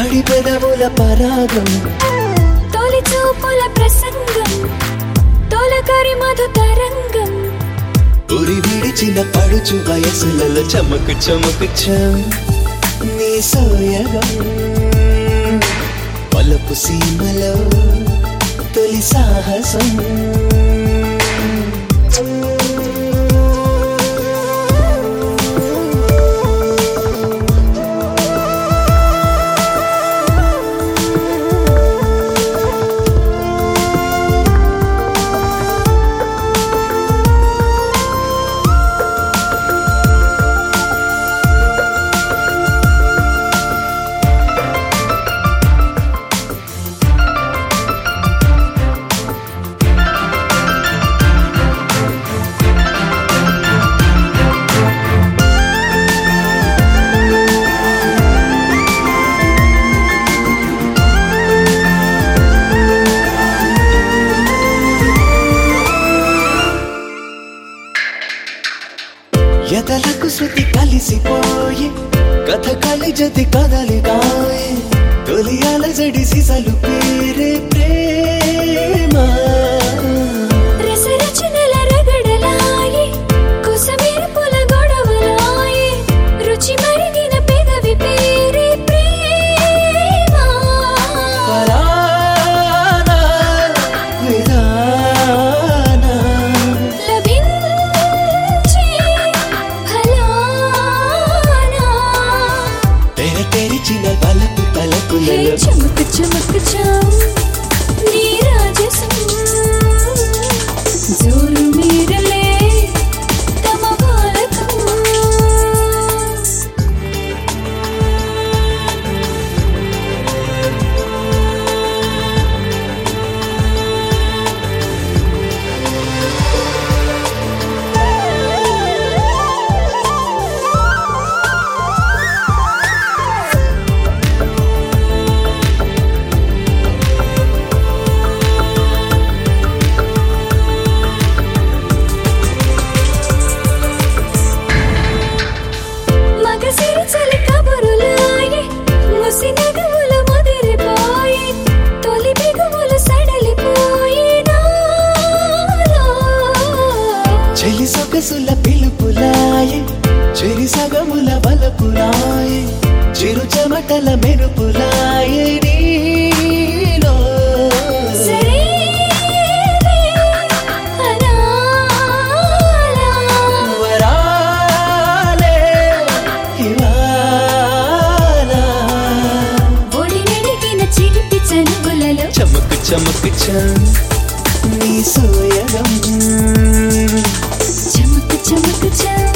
తడి పెదవుల పరాగం తొలి చూపుల ప్రసంగం తొలకరి మధు తరంగం ఉరి విడిచిన పడుచు వయసులలో చమకు చమకు చం నీ సోయగం పలపు సీమలో తొలి సాహసం ఎదలకు శృతి కలిసిపోయి కథ కలి జతి కదలిగాయే తొలి అలజడి సిసలు పేరే ప్రేమ రసరచనల రగడలాయి కుసమెరుపుల గొడవలాయి రుచి మరిగిన పెదవి పేరే ప్రేమ పరాన విధాన లభించే ఫలానా తెర తెరిచిన తలపు హే తలపులలో చమక్ చమక్ చం నీ రాజసం జోరు మీరలే తమ బాలకం మగసిరి చలి కబురులాయి ముసి నగములు ముదిరిపోయి తొలి బిగుములు సడలిపోయి నాలో. చెలి సొగసుల పిలుపులాయే చెరి సగముల బలపులాయే చిరు చెమటల మెరుపులాయే నీలో సరేలే అనాలా. వరాలే ఇవాళ ఒడి నడిగిన చిలిపి చనువులలో చమకు చమకు చం నీ సోయగం చమక్ చమక్ చం